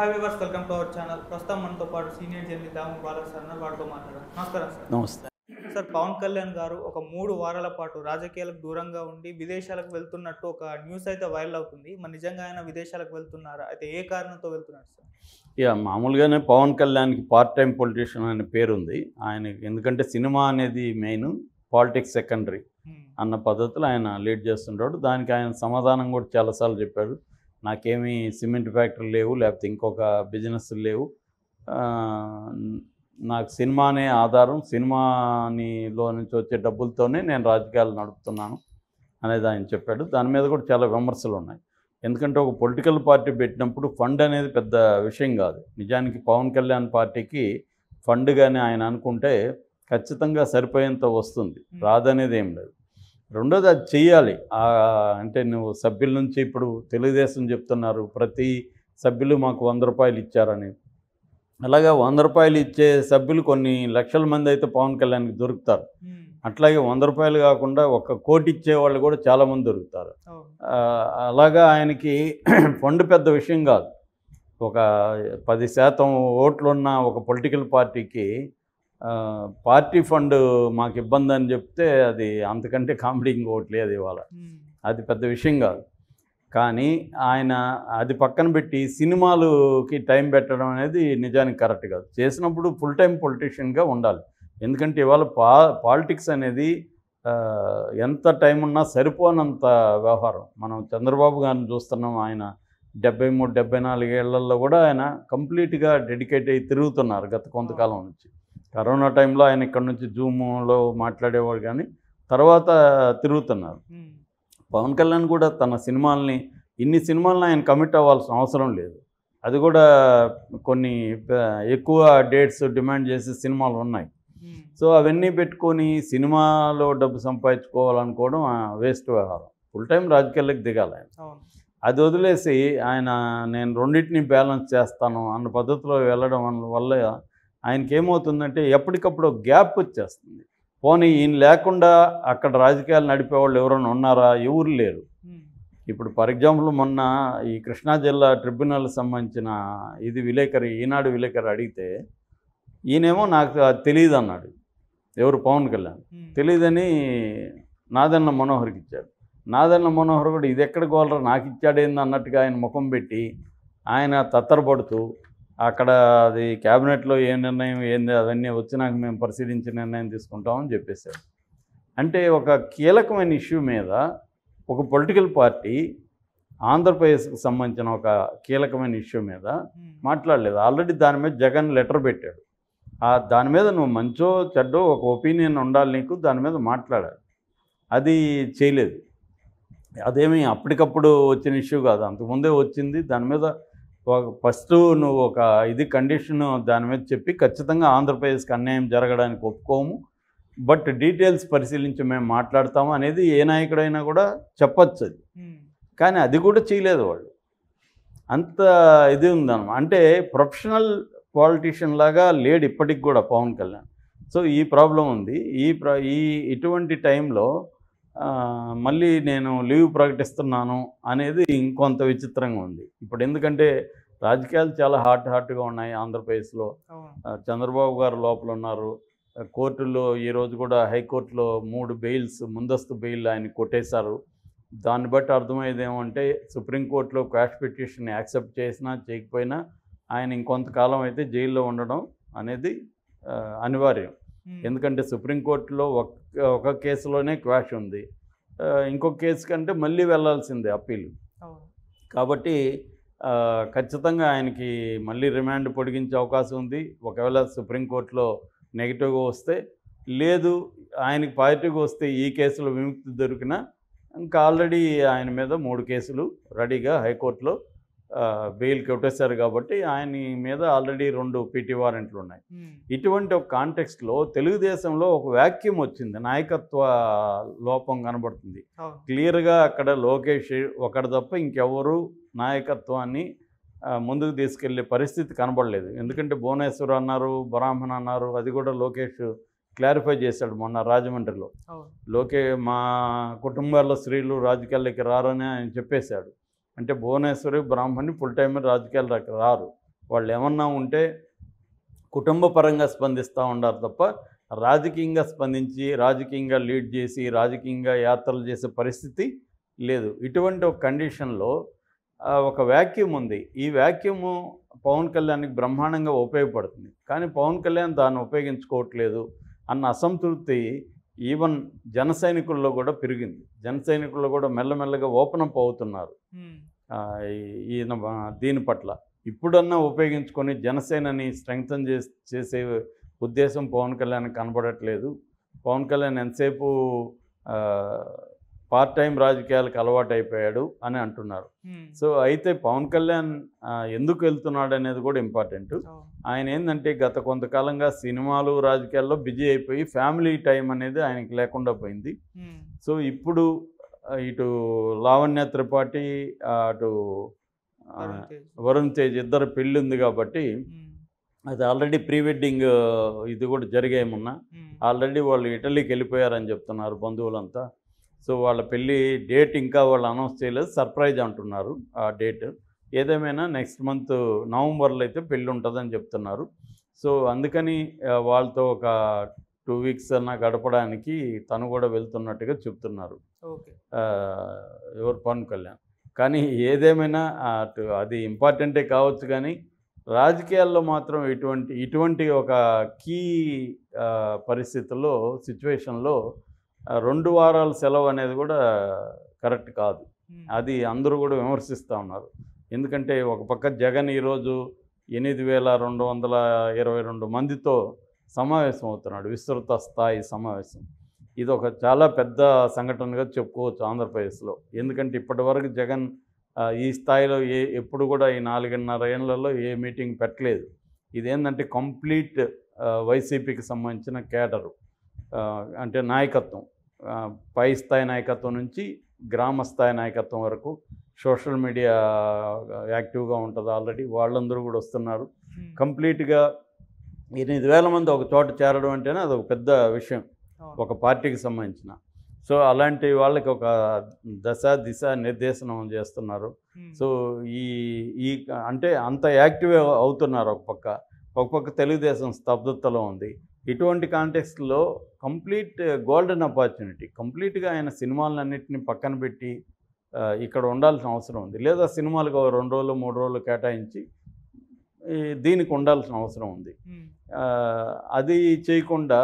Hi viewers welcome to our channel ప్రస్తుతం మనతో పాటు senior journalist Damu Balak sir ఉన్నారు వాటితో మాట్లాడారు నమస్కారం సార్ నమస్తే సార్ పవన్ కళ్యాణ్ గారు ఒక మూడు వారాల పాటు రాజకీయాలకు దూరంగా ఉండి విదేశాలకు వెళ్తున్నట్టు ఒక న్యూస్ అయితే వైరల్ అవుతుంది మరి నిజంగా ఆయన విదేశాలకు వెళ్తున్నారా అయితే ఏ కారణంతో వెళ్తున్నారు సార్ ఇక మామూలుగానే పవన్ కళ్యాణ్కి పార్ట్ టైం పొలిటీషియన్ అనే పేరు ఉంది ఆయనకి ఎందుకంటే సినిమా అనేది మెయిన్ పాలిటిక్స్ సెకండరీ హ్మ్. అన్న పద్ధతిలో ఆయన లీడ్ చేస్తుంటాడు దానికి ఆయన సమాధానం కూడా చాలాసార్లు చెప్పాడు నాకేమీ సిమెంట్ ఫ్యాక్టరీ లేవు లేకపోతే ఇంకొక బిజినెస్ లేవు ఆ, నాకు సినిమానే ఆధారం సినిమానిలో నుంచి వచ్చే డబ్బులతోనే నేను రాజకీయాలు నడుపుతున్నాను అనేది ఆయన చెప్పాడు దాని మీద కూడా చాలా విమర్శలు ఉన్నాయి ఎందుకంటే ఒక పొలిటికల్ పార్టీ పెట్టినప్పుడు ఫండ్ అనేది పెద్ద విషయం కాదు నిజానికి పవన్ కళ్యాణ్ పార్టీకి ఫండ్ కానీ ఆయన అనుకుంటే ఖచ్చితంగా సరిపోయేంత వస్తుంది రాదనేది ఏం లేదు రెండోది అది చెయ్యాలి ఆ, అంటే నువ్వు సభ్యుల నుంచి ఇప్పుడు తెలుగుదేశం చెప్తున్నారు ప్రతి సభ్యులు మాకు వంద రూపాయలు ఇచ్చారని అలాగా వంద రూపాయలు ఇచ్చే సభ్యులు కొన్ని లక్షల మంది అయితే పవన్ కళ్యాణ్కి దొరుకుతారు హ్మ్. అట్లాగే వంద రూపాయలు కాకుండా ఒక కోటి ఇచ్చే వాళ్ళు కూడా చాలామంది దొరుకుతారు అవును. ఆ, అలాగా ఆయనకి ఫండ్ పెద్ద విషయం కాదు ఒక పది శాతం ఓట్లున్న ఒక పొలిటికల్ పార్టీకి ఆ, పార్టీ ఫండ్ మాకు ఇబ్బంది అని చెప్తే అది అంతకంటే కామెడీ ఇంకోటి లేదు ఇవాళ హ్మ్. అది పెద్ద విషయం కాదు కానీ ఆయన అది పక్కన పెట్టి సినిమాలుకి టైం పెట్టడం అనేది నిజానికి కరెక్ట్ కాదు చేసినప్పుడు ఫుల్ టైం పొలిటీషియన్గా ఉండాలి ఎందుకంటే ఇవాళ పా పాలిటిక్స్ అనేది ఆ, ఎంత టైం ఉన్నా సరిపోనంత వ్యవహారం మనం చంద్రబాబు గారిని చూస్తున్నాం ఆయన డెబ్బై మూడు డెబ్బై నాలుగేళ్లలో కూడా ఆయన కంప్లీట్గా డెడికేట్ అయ్యి తిరుగుతున్నారు గత కొంతకాలం నుంచి కరోనా టైంలో ఆయన ఇక్కడ నుంచి జూమ్లో మాట్లాడేవాడు కానీ తర్వాత తిరుగుతున్నారు హ్మ్. పవన్ కళ్యాణ్ కూడా తన సినిమాల్ని ఇన్ని సినిమాలను ఆయన కమిట్ అవ్వాల్సిన అవసరం లేదు అది కూడా కొన్ని ప- ఎక్కువ డేట్స్ డిమాండ్ చేసే సినిమాలు ఉన్నాయి హ్మ్. సో అవన్నీ పెట్టుకొని సినిమాలో డబ్బు సంపాదించుకోవాలనుకోవడం వేస్ట్ వ్యవహారం ఫుల్ టైం రాజకీయాలకు దిగాలి ఆయన అవును అది వదిలేసి ఆయన నేను రెండింటిని బ్యాలెన్స్ చేస్తాను అన్న పద్ధతిలో వెళ్ళడం వల్ల- వల్ల ఆయనకి ఏమవుతుందంటే ఎప్పటికప్పుడు గ్యాప్ వచ్చేస్తుంది పోనీ ఈయన లేకుండా అక్కడ రాజకీయాలు నడిపేవాళ్ళు ఎవరైనా ఉన్నారా ఎవరు లేరు హ్మ్. ఇప్పుడు ఫర్ ఎగ్జాంపుల్ మొన్న ఈ కృష్ణా జిల్లా ట్రిబ్యునల్ సంబంధించిన ఇది విలేకరి ఈనాడు విలేకరి అడిగితే ఈయనేమో నాకు అది తెలియదు అన్నాడు ఎవరు పవన్ కళ్యాణ్ హ్మ్. తెలియదని నాదన్న మనోహర్కి ఇచ్చాడు నాదన్న మనోహర్ కూడా ఇది ఎక్కడ గోలరా నాకు ఇచ్చాడేంది అన్నట్టుగా ఆయన ముఖం పెట్టి ఆయన తత్తరపడుతూ అక్కడ అది క్యాబినెట్లో ఏ నిర్ణయం ఏంది అవన్నీ వచ్చినాక మేము పరిశీలించి నిర్ణయం తీసుకుంటామని చెప్పేశాడు అంటే ఒక కీలకమైన ఇష్యూ మీద ఒక పొలిటికల్ పార్టీ ఆంధ్రప్రదేశ్కి సంబంధించిన ఒక కీలకమైన ఇష్యూ మీద హ్మ్. మాట్లాడలేదు ఆల్రెడీ దాని మీద జగన్ లెటర్ పెట్టాడు ఆ దాని మీద నువ్వు మంచో చెడ్డో ఒక ఒపీనియన్ ఉండాలి నీకు దాని మీద మాట్లాడాలి అది చేయలేదు అదేమి అప్పటికప్పుడు వచ్చిన ఇష్యూ కాదు అంతకుముందే వచ్చింది దాని మీద ఒక ఫస్ట్ నువ్వు ఒక ఇది కండిషన్ దాని మీద చెప్పి ఖచ్చితంగా ఆంధ్రప్రదేశ్కి అన్యాయం జరగడానికి ఒప్పుకోము బట్ డీటెయిల్స్ పరిశీలించి మేము మాట్లాడతాము అనేది ఏ నాయకుడైనా కూడా చెప్పచ్చు అది హ్మ్. కానీ అది కూడా చేయలేదు వాళ్ళు అంత ఇది ఉందన్నమాట అంటే ప్రొఫెషనల్ పాలిటీషియన్ లాగా లేడు ఇప్పటికి కూడా పవన్ కళ్యాణ్ సో ఈ ప్రాబ్లం ఉంది ఈ ప్ర ఈ ఇటువంటి టైంలో ఆ, మళ్ళీ నేను లీవ్ ప్రకటిస్తున్నాను అనేది ఇంకొంత విచిత్రంగా ఉంది ఇప్పుడు ఎందుకంటే రాజకీయాలు చాలా హాట్ హాట్గా ఉన్నాయి ఆంధ్రప్రదేశ్లో అవును ఆ, చంద్రబాబు గారు లోపల ఉన్నారు ఆ, కోర్టులో ఈరోజు కూడా హైకోర్టులో మూడు బెయిల్స్ ముందస్తు బెయిల్ ఆయన కొట్టేశారు దాన్ని బట్టి అర్థమయ్యేది ఏమంటే సుప్రీంకోర్టులో క్వాష్ పిటిషన్ యాక్సెప్ట్ చేసినా చేయకపోయినా ఆయన ఇంకొంతకాలం అయితే జైల్లో ఉండడం అనేది ఆ, అనివార్యం హ్మ్. ఎందుకంటే సుప్రీంకోర్టులో ఒక ఒక కేసులోనే క్వాష్ ఉంది ఆ, ఇంకొక కేసు కంటే మళ్ళీ వెళ్ళాల్సిందే అప్పీలు అవును కాబట్టి ఆ, ఖచ్చితంగా ఆయనకి మళ్ళీ రిమాండ్ పొడిగించే అవకాశం ఉంది ఒకవేళ సుప్రీంకోర్టులో నెగిటివ్గా వస్తే లేదు ఆయనకి పాజిటివ్గా వస్తే ఈ కేసులో విముక్తి దొరికినా ఇంకా ఆల్రెడీ ఆయన మీద మూడు కేసులు రెడీగా హైకోర్టులో ఆ, బెయిల్ కొట్టేశారు కాబట్టి ఆయన మీద ఆల్రెడీ రెండు పీటీ వారెంట్లు ఉన్నాయి హ్మ్. ఇటువంటి ఒక కాంటెక్స్ట్లో తెలుగుదేశంలో ఒక వ్యాక్యూమ్ వచ్చింది నాయకత్వ లోపం కనబడుతుంది అవును క్లియర్గా అక్కడ లోకేష్ ఒకటి తప్ప ఇంకెవరు నాయకత్వాన్ని ఆ, ముందుకు తీసుకెళ్లే పరిస్థితి కనబడలేదు ఎందుకంటే భువనేశ్వర్ అన్నారు బ్రాహ్మణ్ అన్నారు అది కూడా లోకేష్ క్లారిఫై చేశాడు మొన్న రాజమండ్రిలో అవును లోకే మా కుటుంబాల్లో స్త్రీలు రాజకీయాల్లోకి రారని ఆయన చెప్పేశాడు అంటే భువనేశ్వరి బ్రాహ్మణి ఫుల్ టైం రాజకీయాల్లోకి రారు వాళ్ళు ఏమన్నా ఉంటే కుటుంబ పరంగా స్పందిస్తూ ఉండారు తప్ప రాజకీయంగా స్పందించి రాజకీయంగా లీడ్ చేసి రాజకీయంగా యాత్రలు చేసే పరిస్థితి లేదు ఇటువంటి ఒక కండిషన్లో ఆ, ఒక వ్యాక్యూమ్ ఉంది ఈ వ్యాక్యూము పవన్ కళ్యాణ్కి బ్రహ్మాండంగా ఉపయోగపడుతుంది కానీ పవన్ కళ్యాణ్ దాన్ని ఉపయోగించుకోవట్లేదు అన్న అసంతృప్తి ఈవెన్ జన సైనికుల్లో కూడా పెరిగింది జన సైనికుల్లో కూడా మెల్లమెల్లగా ఓపెన్ అప్ అవుతున్నారు ఉమ్, ఆ, ఈ- ఈయన ఆ, దీని పట్ల ఇప్పుడన్నా ఉపయోగించుకొని జనసేనని స్ట్రెంగ్తన్ చేసి చేసే ఉద్దేశం పవన్ కళ్యాణ్ కనబడట్లేదు పవన్ కళ్యాణ్ ఎంతసేపు ఆ, పార్ట్ టైం రాజకీయాలకు అలవాటు అయిపోయాడు అని అంటున్నారు ఉమ్, సో అయితే పవన్ కళ్యాణ్ ఆ, ఎందుకు వెళ్తున్నాడు అనేది కూడా ఇంపార్టెంట్ అవును. ఆయన ఏంటంటే గత కొంతకాలంగా సినిమాలు రాజకీయాల్లో బిజీ అయిపోయి ఫ్యామిలీ టైం అనేది ఆయనకి లేకుండా పోయింది ఉమ్, సో ఇప్పుడు ఆ, ఇటు లావణ్య త్రిపాఠి ఆ, అటు ఆ, వరుణ్ తేజ్. వరుణ్ తేజ్ ఇద్దరు పెళ్ళి ఉంది కాబట్టి ఉమ్, అది ఆల్రెడీ ప్రీ వెడ్డింగ్ ఇది కూడా జరిగాయి మొన్న ఉమ్, ఆల్రెడీ వాళ్ళు ఇటలీకి వెళ్ళిపోయారని చెప్తున్నారు బంధువులంతా సో వాళ్ళ పెళ్ళి డేట్ ఇంకా వాళ్ళు అనౌన్స్ చేయలేదు సర్ప్రైజ్ అంటున్నారు ఆ డేట్ ఏదేమైనా నెక్స్ట్ మంత్ నవంబర్లో అయితే పెళ్ళి ఉంటుందని చెప్తున్నారు సో అందుకని ఆ, వాళ్ళతో ఒక టూ వీక్స్ అన్న గడపడానికి తను కూడా వెళ్తున్నట్టుగా చెప్తున్నారు ఓకే ఆ, ఎవరు పవన్ కళ్యాణ్ కానీ ఏదేమైనా అటు అది ఇంపార్టెంటే కావచ్చు కానీ రాజకీయాల్లో మాత్రం ఇటువంటి ఇటువంటి ఒక కీ ఆ, పరిస్థితుల్లో సిచ్యువేషన్లో ఆ, రెండు వారాల సెలవు అనేది కూడా కరెక్ట్ కాదు ఉమ్, అది అందరూ కూడా విమర్శిస్తూ ఉన్నారు ఎందుకంటే ఒక పక్క జగన్ ఈరోజు ఎనిమిది వేల రెండు వందల ఇరవై రెండు మందితో సమావేశం అవుతున్నాడు విస్తృత స్థాయి సమావేశం ఇది ఒక చాలా పెద్ద సంఘటనగా చెప్పుకోవచ్చు ఆంధ్రప్రదేశ్లో ఎందుకంటే ఇప్పటివరకు జగన్ ఆ, ఈ స్థాయిలో ఏ ఎప్పుడు కూడా ఈ నాలుగున్నర ఏళ్లలో ఏ మీటింగ్ పెట్టలేదు ఇదేంటంటే కంప్లీట్ వైసీపీకి సంబంధించిన కేడరు ఆ, అంటే నాయకత్వం ఆ, పై స్థాయి నాయకత్వం నుంచి గ్రామ స్థాయి నాయకత్వం వరకు సోషల్ మీడియా యాక్టివ్గా ఉంటుంది ఆల్రెడీ వాళ్ళందరూ కూడా వస్తున్నారు ఉమ్, కంప్లీట్గా ఎనిమిది వేల మంది ఒక చోట చేరడం అంటేనే అది ఒక పెద్ద విషయం అవును. ఒక పార్టీకి సంబంధించిన సో అలాంటి వాళ్ళకి ఒక దశ దిశ నిర్దేశనం చేస్తున్నారు ఉమ్, సో ఈ ఈ అంటే అంత యాక్టివ్ అవుతున్నారు ఒక పక్క ఒక పక్క తెలుగుదేశం స్తబ్దతలో ఉంది ఇటువంటి కాంటెక్స్ట్లో కంప్లీట్ గోల్డెన్ ఆపర్చునిటీ కంప్లీట్గా ఆయన సినిమాలన్నింటినీ పక్కన పెట్టి ఆ, ఇక్కడ ఉండాల్సిన అవసరం ఉంది లేదా సినిమాలకు ఒక రెండు రోజులు మూడు రోజులు కేటాయించి ఈ దీనికి ఉండాల్సిన అవసరం ఉంది ఉమ్, ఆ, అది చేయకుండా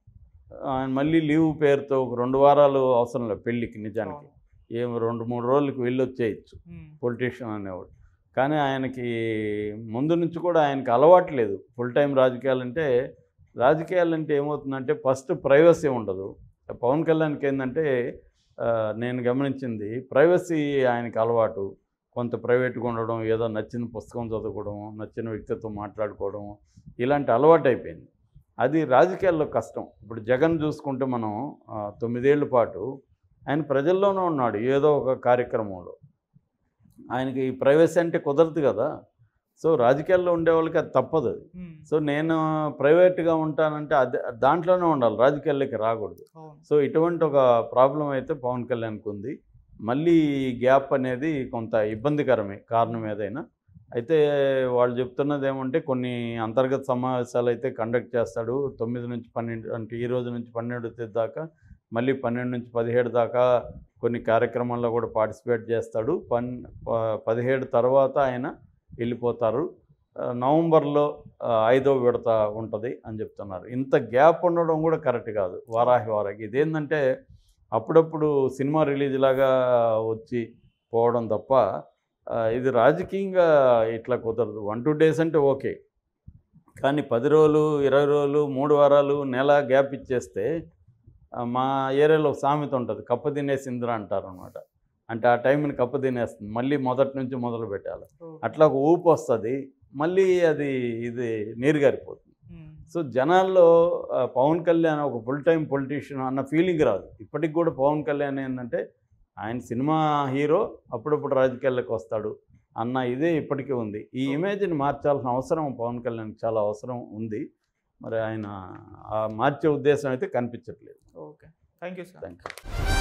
ఆయన మళ్ళీ లీవ్ పేరుతో ఒక రెండు వారాలు అవసరం లేదు పెళ్ళికి నిజానికి అవును. ఏం రెండు మూడు రోజులకి వెళ్ళి వచ్చేయచ్చు ఉమ్, పొలిటీషియన్ అనేవాడు కానీ ఆయనకి ముందు నుంచి కూడా ఆయనకి అలవాటు లేదు ఫుల్ టైం రాజకీయాలు అంటే రాజకీయాలు అంటే ఏమవుతుందంటే ఫస్ట్ ప్రైవసీ ఉండదు పవన్ కళ్యాణ్కి ఏంటంటే ఆ, నేను గమనించింది ప్రైవసీ ఆయనకి అలవాటు కొంత ప్రైవేట్గా ఉండడం ఏదో నచ్చిన పుస్తకం చదువుకోవడం నచ్చిన వ్యక్తితో మాట్లాడుకోవడం ఇలాంటి అలవాటు అయిపోయింది అది రాజకీయాల్లో కష్టం ఇప్పుడు జగన్ చూసుకుంటే మనం ఆ, తొమ్మిదేళ్ల పాటు ఆయన ప్రజల్లోనే ఉన్నాడు ఏదో ఒక కార్యక్రమంలో ఆయనకి ప్రైవసీ అంటే కుదరదు కదా సో రాజకీయాల్లో ఉండే వాళ్ళకి అది తప్పదు అది ఉమ్, సో నేను ప్రైవేట్గా ఉంటానంటే అది దాంట్లోనే ఉండాలి రాజకీయాల్లోకి రాకూడదు అవును. సో ఇటువంటి ఒక ప్రాబ్లం అయితే పవన్ కళ్యాణ్కి ఉంది మళ్ళీ ఈ గ్యాప్ అనేది కొంత ఇబ్బందికరమే కారణం ఏదైనా అయితే వాళ్ళు చెప్తున్నది ఏమంటే కొన్ని అంతర్గత సమావేశాలు అయితే కండక్ట్ చేస్తాడు తొమ్మిది నుంచి పన్నెండు అంటే ఈ రోజు నుంచి పన్నెండు తేదీ దాకా మళ్ళీ పన్నెండు నుంచి పదిహేడు దాకా కొన్ని కార్యక్రమాల్లో కూడా పార్టిసిపేట్ చేస్తాడు పన్ ప- పదిహేడు తర్వాత ఆయన వెళ్ళిపోతారు ఆ, నవంబర్లో ఆ, ఐదో విడత ఉంటుంది అని చెప్తున్నారు ఇంత గ్యాప్ ఉండడం కూడా కరెక్ట్ కాదు వారాహి వారాకి ఇదేంటంటే అప్పుడప్పుడు సినిమా రిలీజ్ లాగా వచ్చి పోవడం తప్ప ఆ, ఇది రాజకీయంగా ఇట్లా కుదరదు వన్ టూ డేస్ అంటే ఓకే కానీ పది రోజులు ఇరవై రోజులు మూడు వారాలు నెల గ్యాప్ ఇచ్చేస్తే ఆ, మా ఏరియాలో ఒక సామెత ఉంటుంది కప్ప తినేసిందిరా అంటారు అనమాట అంటే ఆ టైంని కప్ప తినేస్తుంది మళ్ళీ మొదటి నుంచి మొదలు పెట్టాలి ఓకే. అట్లా ఒక ఊపు వస్తుంది మళ్ళీ అది ఇది నీరు గారిపోతుంది ఉమ్, సో జనాల్లో ఆ, పవన్ కళ్యాణ్ ఒక ఫుల్ టైం పొలిటీషియన్ అన్న ఫీలింగ్ రాదు ఇప్పటికి కూడా పవన్ కళ్యాణ్ ఏంటంటే ఆయన సినిమా హీరో అప్పుడప్పుడు రాజకీయాల్లోకి వస్తాడు అన్న ఇదే ఇప్పటికీ ఉంది ఈ ఇమేజ్ని మార్చాల్సిన అవసరం పవన్ కళ్యాణ్కి చాలా అవసరం ఉంది మరి ఆయన ఆ మార్చే ఉద్దేశం అయితే కనిపించట్లేదు okay thank you sir thank you